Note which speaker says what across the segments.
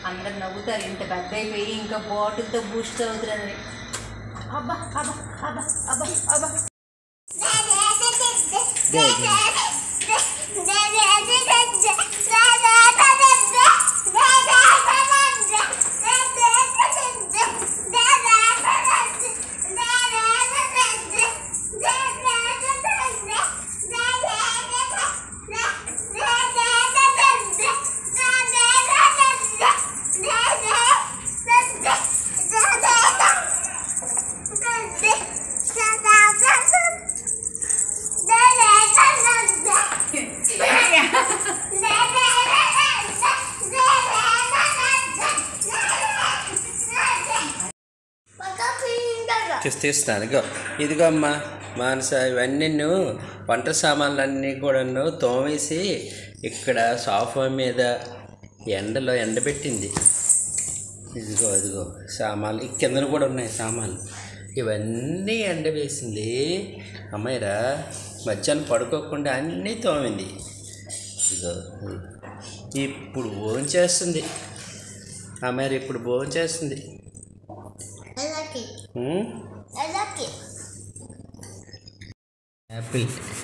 Speaker 1: అందరు నవ్వుతారు ఇంత పెద్ద అయిపోయి ఇంకా బాటిల్తో బూస్ట్ అవుతుందని అబ్బా అబ్బా అబ్బా అబ్బా అబ్బా
Speaker 2: తీసి తీస్తాను ఇగో ఇదిగో అమ్మా మానస ఇవన్నీ నువ్వు వంట సామాన్లన్నీ కూడాను తోమేసి ఇక్కడ సోఫా మీద ఎండలో ఎండబెట్టింది ఇదిగో ఇదిగో సామాన్లు ఈ కిందన కూడా ఉన్నాయి సామాన్లు ఇవన్నీ ఎండవేసింది అమ్మాయిరా మధ్యాహ్నం పడుకోకుండా అన్నీ తోమింది ఇదిగో ఇప్పుడు భోజనం చేస్తుంది అమ్మాయి ఇప్పుడు భోజనం చేస్తుంది ఉం? యాపిల్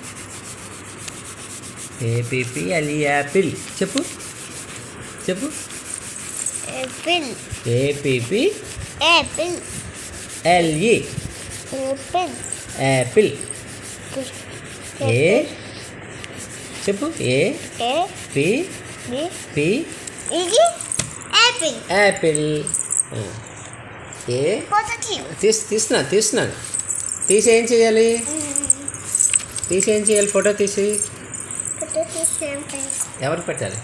Speaker 2: ఏపీపీ అలి యాపిల్ చెప్పు చెప్పు
Speaker 3: Apple,
Speaker 2: A P P
Speaker 3: apple,
Speaker 2: L E
Speaker 3: apple,
Speaker 2: apple A చెప్పు A
Speaker 3: A,
Speaker 2: P
Speaker 3: B,
Speaker 2: P
Speaker 3: ఇది apple.
Speaker 2: యాపిల్ ఆ. A
Speaker 3: Positive.
Speaker 2: తీసి తీస్తున్నాను తీస్తున్నాను తీసి ఏం చేయాలి తీసి ఏం చేయాలి ఫోటో తీసి
Speaker 3: Positive same thing.
Speaker 2: ఎవరు పెట్టాలి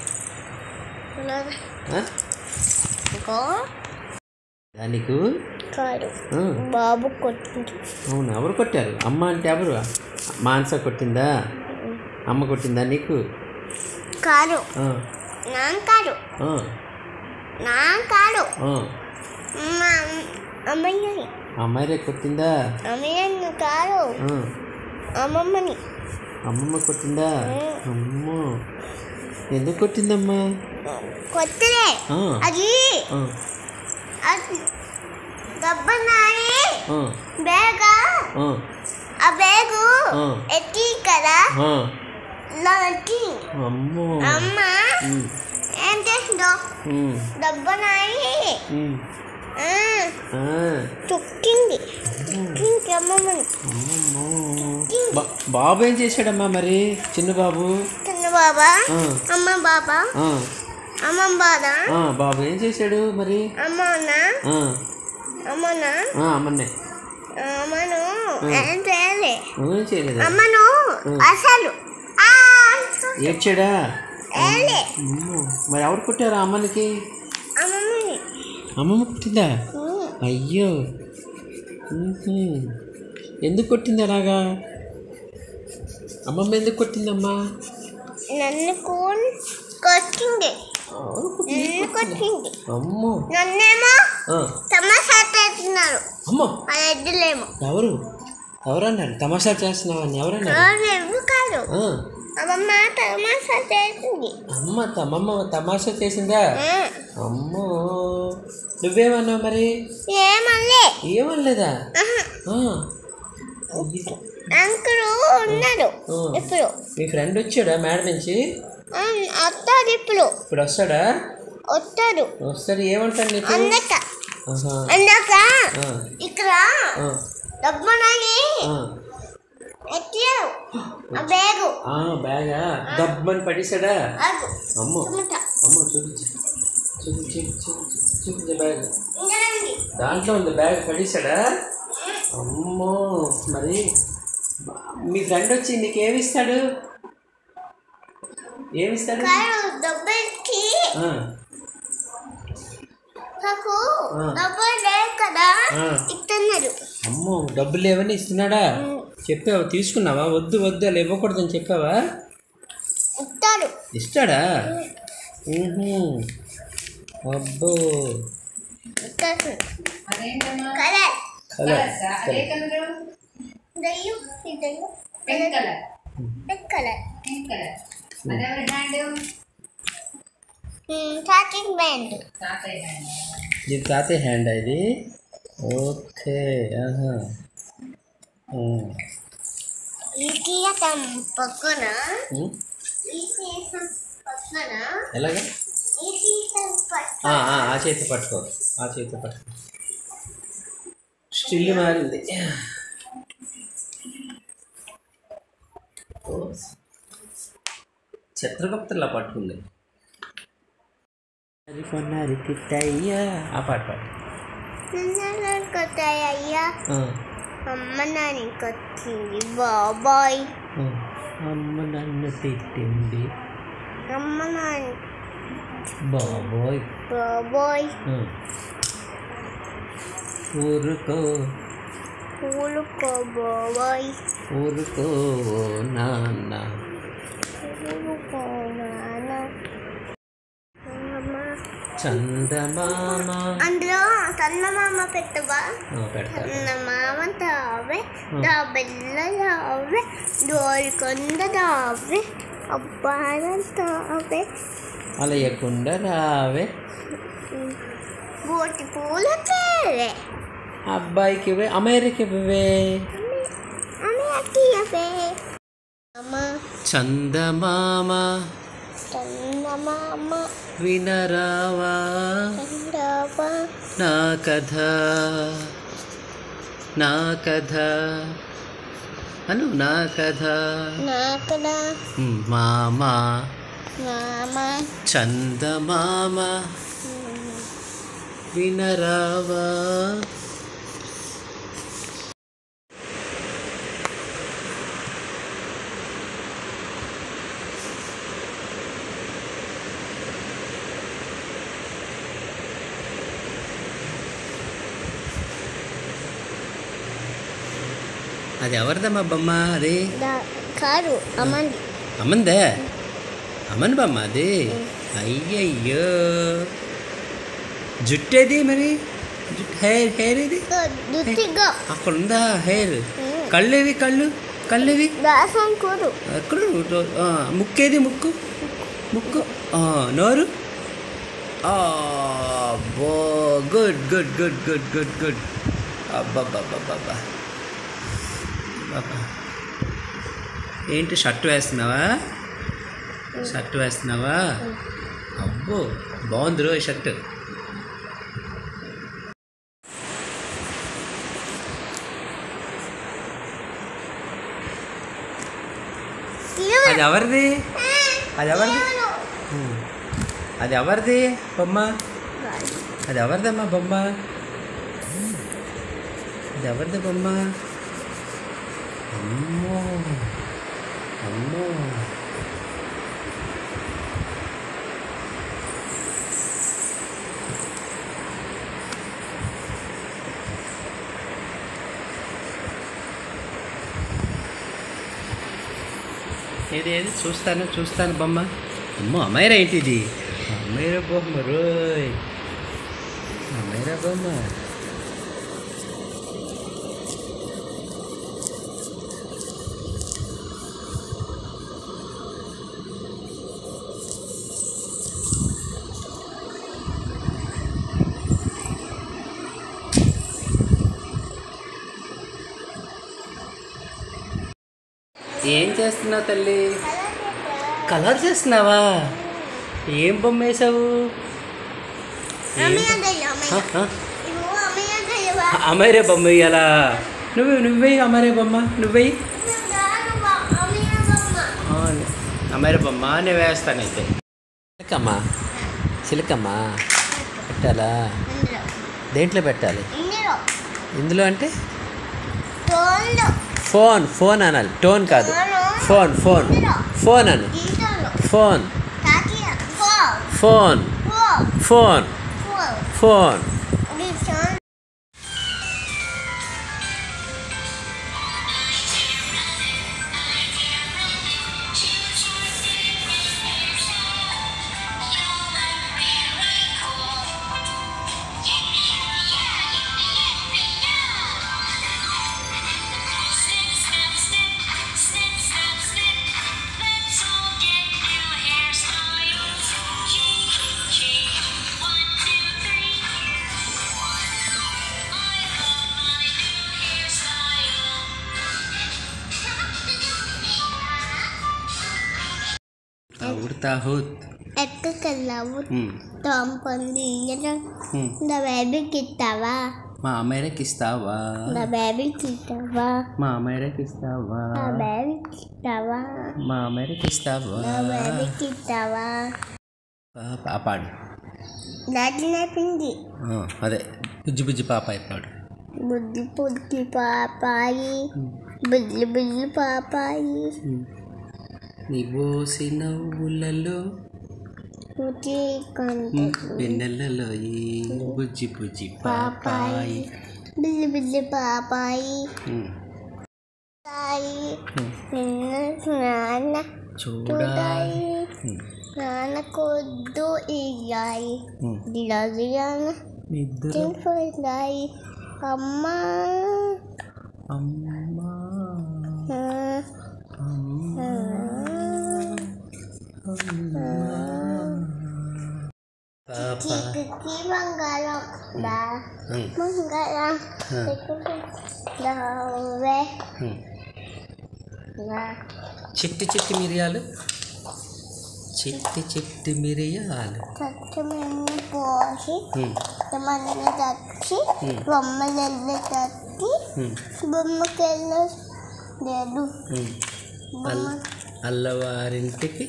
Speaker 2: ఆ?
Speaker 3: ఇంకో
Speaker 2: ఆ, నీకు
Speaker 3: కాదు
Speaker 2: ఆ,
Speaker 3: బాబు కొట్టింది
Speaker 2: అవును ఎవరు కొట్టారు అమ్మ అంటే ఎవరు మానస కొట్టిందా అమ్మ కొట్టిందా నీకు
Speaker 3: కాదు
Speaker 2: ఆ,
Speaker 3: నా కాదు
Speaker 2: ఆ,
Speaker 3: నా కాదు
Speaker 2: ఆ.
Speaker 3: మా అమ్మయ్యని
Speaker 2: అమ్మాయిరే కొట్టిందా
Speaker 3: అమ్మయ్యని కాదు
Speaker 2: ఆ,
Speaker 3: అమ్మమ్మని
Speaker 2: అమ్మమ్మ కొట్టిందా అమ్మో ఎందుకు కొట్టిందమ్మా
Speaker 3: కొత్తలే
Speaker 2: ఆ,
Speaker 3: అది
Speaker 2: ఆ,
Speaker 3: అది దబ్బనాయి
Speaker 2: ఆ,
Speaker 3: బేగా
Speaker 2: ఆ,
Speaker 3: ఆ బేగు
Speaker 2: ఆ.
Speaker 3: ఎత్తి కదా
Speaker 2: ఆ.
Speaker 3: లాంటి
Speaker 2: అమ్మో
Speaker 3: అమ్మ
Speaker 2: ఉమ్,
Speaker 3: ఏం చేసిందో
Speaker 2: ఉమ్,
Speaker 3: దబ్బనాయి
Speaker 2: ఉమ్.
Speaker 3: ఆ,
Speaker 2: ఆ,
Speaker 3: తొక్కింది తొక్కింది అమ్మమ్మని
Speaker 2: అమ్మమ్మో. బా- బాబు ఏం చేశాడమ్మా మరి చిన్న బాబు
Speaker 3: చిన్న బాబా
Speaker 2: ఆ,
Speaker 3: అమ్మ బాబా
Speaker 2: ఆ,
Speaker 3: అమ్మ బాదా
Speaker 2: ఆ, బాబు ఏం చేశాడు మరి
Speaker 3: అమ్మనా
Speaker 2: ఆ,
Speaker 3: అమ్మనా
Speaker 2: ఆ, అమ్మనే
Speaker 3: అమ్మను ఏం చేయాలి
Speaker 2: ఏం చేయలేదు
Speaker 3: అమ్మను అసలు ఆ,
Speaker 2: ఏడ్చాడా
Speaker 3: ఏలే
Speaker 2: అమ్మో. మరి ఎవరు కొట్టారు ఆ అమ్మనికి
Speaker 3: అమ్మమ్మని
Speaker 2: అమ్మమ్మ కొట్టిందా
Speaker 3: ఉమ్.
Speaker 2: అయ్యో ఉహు. ఎందుకు కొట్టింది అలాగా అమ్మమ్మ ఎందుకు కొట్టిందమ్మా
Speaker 3: నన్ను కూన్ కొట్టింది నన్ను కొట్టింది
Speaker 2: అమ్మో
Speaker 3: నన్నేమో
Speaker 2: ఆ,
Speaker 3: తమాషా చేస్తున్నారు
Speaker 2: అమ్మో
Speaker 3: ఆ ఎద్దులేమో
Speaker 2: ఎవరు ఎవరన్నారు తమాషా చేస్తున్నావని ఎవరన్నారు
Speaker 3: ఎవరు కాదు
Speaker 2: ఆ,
Speaker 3: అమ్మమ్మ తమాషా చేసింది
Speaker 2: అమ్మ తమమ్మ తమాషా చేసిందా
Speaker 3: ఆ,
Speaker 2: అమ్మో నువ్వేమన్నావు మరి
Speaker 3: ఏమల్లే
Speaker 2: ఏమనలేదా
Speaker 3: ఆహా.
Speaker 2: ఆ,
Speaker 3: అంకులు ఉన్నారు
Speaker 2: ఆ.
Speaker 3: ఇప్పుడు
Speaker 2: మీ ఫ్రెండ్ వచ్చాడా మేడ నుంచి
Speaker 3: ఆ, వస్తాడు ఇప్పుడు
Speaker 2: ఇప్పుడు వస్తాడా
Speaker 3: వస్తాడు
Speaker 2: వస్తాడు ఏమంటాడు నీకు
Speaker 3: అందక
Speaker 2: ఆహా.
Speaker 3: అందాక
Speaker 2: ఆ,
Speaker 3: ఇక్కడ
Speaker 2: ఆ,
Speaker 3: డబ్బునని
Speaker 2: ఆ.
Speaker 3: ఎత్తారు ఆ బ్యాగు
Speaker 2: ఆ, బ్యాగా దబ్బని పడేసాడా
Speaker 3: అగు
Speaker 2: అమ్మో
Speaker 3: టమాటా
Speaker 2: అమ్మో చూపించు చూపించు చూపించు చూపించు బ్యాగ్
Speaker 3: ఇంకా రండి.
Speaker 2: దాంట్లో ఉంది బ్యాగ్ పడేసాడా అమ్మో మరి మీ ఫ్రెండ్ వచ్చి నీకు ఏమిస్తాడు ఏమిస్తాడు
Speaker 3: కాదు డబ్బులకి
Speaker 2: ఆ,
Speaker 3: నాకు
Speaker 2: ఆ.
Speaker 3: డబ్బులు లేవు కదా
Speaker 2: ఆ.
Speaker 3: ఇస్తున్నారు
Speaker 2: అమ్మో డబ్బులు లేవని ఇస్తున్నాడా చెప్పావా తీసుకున్నావా వద్దు వద్దు అలా ఇవ్వకూడదని చెప్పావా
Speaker 3: ఇస్తారు
Speaker 2: ఇస్తాడా ఊహు. అబ్బో
Speaker 3: ఇస్తారు
Speaker 1: అదేంటమ్మా
Speaker 3: కలర్
Speaker 2: కలర్
Speaker 1: అదే కలరు
Speaker 3: దయ్యం ఈ దయ్యం
Speaker 1: pink colour
Speaker 3: red colour
Speaker 1: pink colour అదెవరి హ్యాండ్
Speaker 3: టాకింగ్ బ్యాండ్
Speaker 2: ఇది తాతే హ్యాండ్ ఇది ఓకే ఆహా ఉమ్.
Speaker 3: ఈ తీయటం పక్కన
Speaker 2: ఉమ్.
Speaker 3: ఈ తీయటం పక్కన
Speaker 2: ఎలాగా
Speaker 3: ఈ తీయటం పక్కన
Speaker 2: ఆ, ఆ, ఆ చేతి పట్టుకో ఆ చేతి పట్టుకో స్టిల్ మారింది ఓ. చిత్రగుప్తలా పట్టుకుంది అది కొన్నారు కిట్టయ్యా ఆ పాట పాడు
Speaker 3: నన్ను కొట్టాయ్యా
Speaker 2: ఆ,
Speaker 3: అమ్మ నాని కొట్టింది బాబాయ్
Speaker 2: ఆ. అమ్మ నన్ను తిట్టింది
Speaker 3: అమ్మ నాని
Speaker 2: బాబోయ్
Speaker 3: బాబాయ్
Speaker 2: ఆ. ఊరుకో
Speaker 3: ఊరుకో బాబాయ్
Speaker 2: ఊరుకో నాన్న
Speaker 3: ఊరుకో నాన్న అమ్మ.
Speaker 2: చందమామ
Speaker 3: అందులో చందమామ పెట్టవా
Speaker 2: ఆ, పెడతారు
Speaker 3: చందమామ తావే దా బెల్ల తావే దోరికొండ తావే అబ్బాయి తావే
Speaker 2: అలయకుండా రావే
Speaker 3: బోటి పూల తేవే
Speaker 2: అబ్బాయికి ఇవ్వే అమెరికా ఇవ్వే
Speaker 3: అమ్మ అక్కయ్యవే అమ్మ
Speaker 2: చందమామ
Speaker 3: చందమామ
Speaker 2: వినరావా
Speaker 3: చందమా
Speaker 2: నా కథ నా కథ అను నా కథ
Speaker 3: నాకడా
Speaker 2: ఉమ్, మామ
Speaker 3: మామ
Speaker 2: చందమామ వినరావా అది ఎవరిదమ్మా బొమ్మ అది
Speaker 3: దా- కాదు అమ్మంది
Speaker 2: అమ్మందే అమ్మని బొమ్మ అది అయ్యయ్యో జుట్టేది మరి జుట్టు హెయిర్ హెయిర్ ఇది
Speaker 3: దుత్తిగా
Speaker 2: అక్కడ ఉందా హెయిర్ కళ్ళేవి కళ్ళు కళ్ళేవి
Speaker 3: దాసం కూడు
Speaker 2: ఎక్కడ ఆ, ముక్కేది ముక్కు ముక్కు ఆ, నోరు బో good good good good good good అబ్బాబ్బాబ్బాబ్బా ఏంటి షర్ట్ వేస్తున్నావా షర్ట్ వేస్తున్నావా అబ్బో బాగుంది రో ఈ షర్ట్ అది ఎవరిది అది ఎవరిది ఉమ్. అది ఎవరిది బొమ్మ అది ఎవరిదమ్మా బొమ్మ అది ఎవరిది బొమ్మ అమ్మో అమ్మో ఏది ఏది చూస్తాను చూస్తాను బొమ్మ అమ్మో అమ్మాయిరా ఏంటి ఇది అమ్మాయిరా బొమ్మ రోయ్ అమ్మాయిరా బొమ్మ ఏం చేస్తున్నావు తల్లి కలర్ చేస్తున్నావా ఏం బొమ్మ వేసావు ఏం
Speaker 3: అమ్మయ్య
Speaker 2: బొమ్మ?
Speaker 3: దయ్య
Speaker 2: ఆ,
Speaker 3: అమ్మయ్య
Speaker 2: ఆ.
Speaker 3: ఇవ్వు అమ్మయ్య దయ్యవా
Speaker 2: అమరే బొమ్మ ఇయ్యాలా నువ్వు నువ్వెయ్యి అమరే బొమ్మ నువ్వెయ్యి
Speaker 3: అమ్మయ్య బొమ్మ
Speaker 2: అమరే బొమ్మ నేను వేస్తానైతే చిలకమ్మా చిలకమ్మా పెట్టాలా
Speaker 3: ఇందులో
Speaker 2: దేంట్లో పెట్టాలి
Speaker 3: ఇందులో
Speaker 2: ఇందులో అంటే
Speaker 3: తోళ్ళు
Speaker 2: ఫోన్ ఫోన్ అనాలి టోన్ కాదు ఫోన్ ఫోన్ ఫోన్ అను
Speaker 3: ఇందులో
Speaker 2: ఫోన్
Speaker 3: తాకియ ఫో
Speaker 2: ఫోన్
Speaker 3: ఫో
Speaker 2: ఫోన్
Speaker 3: ఫో
Speaker 2: ఫోన్
Speaker 3: ఇది చాన్
Speaker 4: Snip, snap, snip, snip, snap, snip. Let's all get new hairstyles.
Speaker 2: tahut.
Speaker 3: Aku kalau
Speaker 2: Hmm.
Speaker 3: Tom Pondinya
Speaker 2: Hmm.
Speaker 3: The baby kita wa
Speaker 2: మా అమ్మాయికి ఇస్తావా
Speaker 3: The baby kita wa
Speaker 2: మా అమ్మాయికి ఇస్తావా
Speaker 3: The baby kita wa
Speaker 2: మా అమ్మాయికి ఇస్తావా
Speaker 3: The baby kita wa
Speaker 2: పా- పా- పాడు
Speaker 3: Daddy na pindi
Speaker 2: ఆ, అదే బుజ్జి బుజ్జి పాప పాడు
Speaker 3: Budi pudi papai Budi budi papai
Speaker 2: నీ బోసి నవ్వులలో
Speaker 3: Pudi kante
Speaker 2: వెన్నెలలో ఈ బుజ్జి బుజ్జి పాపాయి
Speaker 3: Budi budi papai
Speaker 2: ఉమ్,
Speaker 3: Papai Nana nana
Speaker 2: చూడాలి ఉమ్,
Speaker 3: Nana kudu iyai
Speaker 2: ఉమ్.
Speaker 3: Dilaziyana
Speaker 2: నిద్ర
Speaker 3: Tinfai Amma
Speaker 2: అమ్మా
Speaker 3: Ah,
Speaker 2: అమ్మా పాప
Speaker 3: Kiki manggalang dah
Speaker 2: um,
Speaker 3: manggalang
Speaker 2: Hmm.
Speaker 3: dah we
Speaker 2: um.
Speaker 3: dah
Speaker 2: చిట్టి చిట్టి మిరియాలు చిట్టి చిట్టి మిరియాలు
Speaker 3: satu minggu posi
Speaker 2: ఉమ్,
Speaker 3: temannya tadi
Speaker 2: Hmm.
Speaker 3: mama lele tadi
Speaker 2: ఉమ్,
Speaker 3: mama kelas dedu
Speaker 2: ఉమ్. అల్ అల్లవారింటికి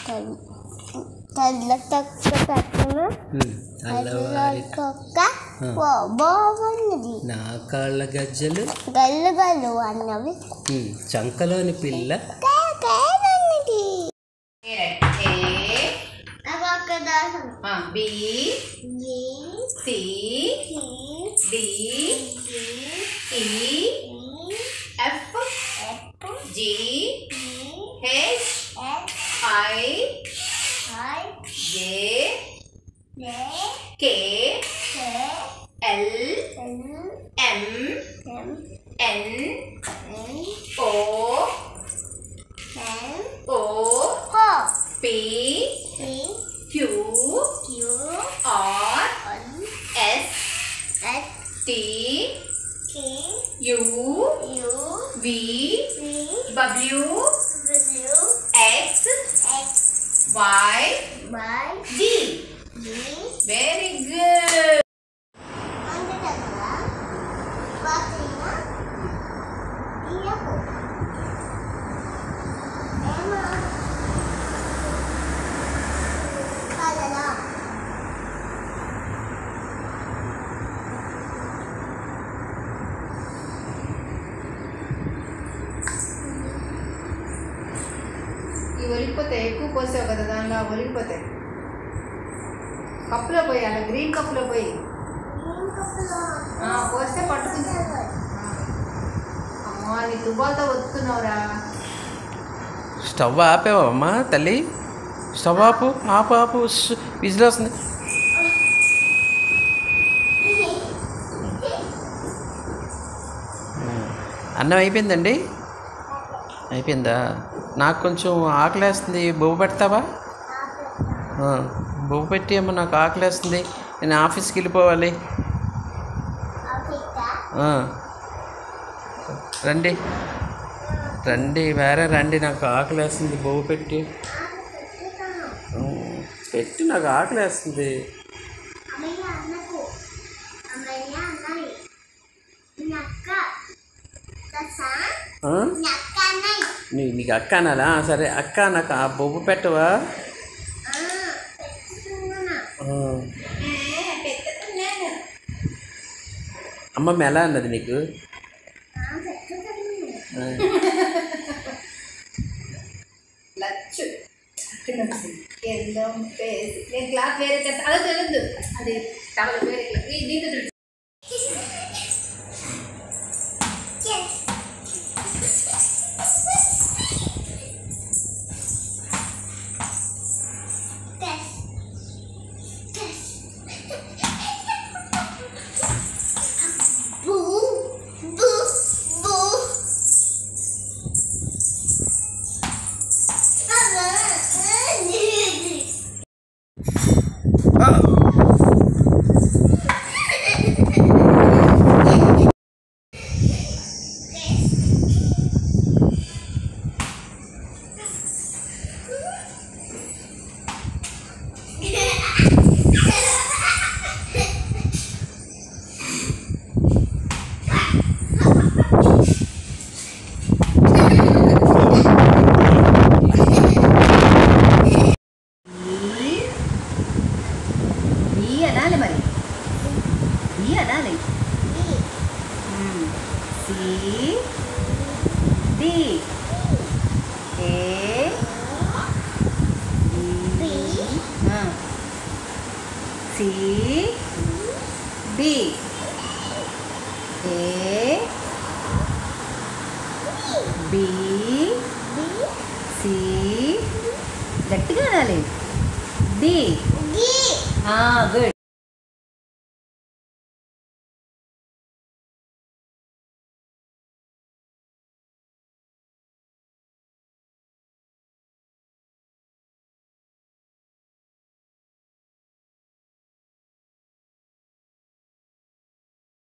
Speaker 3: tadi tak ketemu
Speaker 2: ఉమ్, అల్లవారి
Speaker 3: kakak
Speaker 2: Hmm.
Speaker 3: bawa nih
Speaker 2: నా కాళ్ళ గజ్జలు
Speaker 3: galu galu అన్నవి
Speaker 2: ఉమ్, చంకలోని పిల్ల
Speaker 3: కాకనది
Speaker 1: ఏ
Speaker 3: అవ కదా
Speaker 1: ఆ, B
Speaker 3: G
Speaker 1: C
Speaker 3: C
Speaker 1: D
Speaker 3: G
Speaker 1: E F
Speaker 3: F
Speaker 1: G
Speaker 3: G
Speaker 1: H
Speaker 3: F
Speaker 1: I
Speaker 3: I
Speaker 1: J
Speaker 3: J
Speaker 1: K
Speaker 3: K
Speaker 1: L
Speaker 3: L
Speaker 1: M
Speaker 3: M
Speaker 1: N
Speaker 3: N
Speaker 1: O
Speaker 3: N
Speaker 1: O
Speaker 3: O
Speaker 1: P
Speaker 3: C
Speaker 1: Q
Speaker 3: Q
Speaker 1: R
Speaker 3: N
Speaker 1: S
Speaker 3: S
Speaker 1: T
Speaker 3: T
Speaker 1: U
Speaker 3: U
Speaker 1: V
Speaker 3: V
Speaker 1: W
Speaker 3: W
Speaker 1: X
Speaker 3: X
Speaker 1: Y
Speaker 3: Y
Speaker 1: G
Speaker 3: G
Speaker 1: very good
Speaker 3: అంతే కదా బాతీనా ఇయకు ఏమా కాదనా
Speaker 1: ఈ ఒలిగిపోతాయి ఎక్కువ పోసావు కదా దానిలో అవి ఒలిగిపోతాయి కప్పులో పోయి అలా గ్రీన్ కప్పులో పోయి
Speaker 3: ఏం కప్పులో
Speaker 1: ఆ, పోస్తే పట్టుకుంది అమ్మా నీ తుబాలతో వస్తున్నావురా
Speaker 2: స్టవ్ ఆపేవా అమ్మా తల్లి స్టవ్ ఆపు ఆపు ఆపు ఉస్స్, విజిల్ వస్తుంది అన్నం అయిపోయిందండి అయిపోయిందా నాకు కొంచెం ఆకలేస్తుంది బొవ్వ పెడతావా ఆ, బొవ్వ పెట్టి అమ్మ నాకు ఆకలేస్తుంది నేను ఆఫీస్కి వెళ్ళిపోవాలి
Speaker 3: ఆఫీసా
Speaker 2: ఆ. రండి రండి వేరే రండి నాకు ఆకలేస్తుంది బొవ్వ పెట్టి ఉమ్, పెట్టి నాకు ఆకలేస్తుంది
Speaker 3: అమ్మయ్య అన్నకు అమ్మయ్య అన్నయ్య నక్క తసా
Speaker 2: ఆ?
Speaker 3: నక్క అన్నయ్య
Speaker 2: నీ నీకు అక్క అనాలా ఆ, సరే అక్క నాకు ఆ బొవ్వ పెట్టవా
Speaker 3: ఆ పెట్టుకున్నానా
Speaker 2: ఆ. అమ్మమ్మ ఎలా అన్నది నీకు
Speaker 3: ఆ పెట్టుకున్నాను
Speaker 2: ఆ.
Speaker 1: లచ్చు ఎల్లో పేసి నేను క్లాత్ వేరే చేస్తా అలా తెలియదు అది టవల్ వేరే క్లాత్. ఈ దీంతో తుడు.
Speaker 3: Boo!
Speaker 1: అనాలి C D A C B A B C గట్టిగా అనాలి డి గుడ్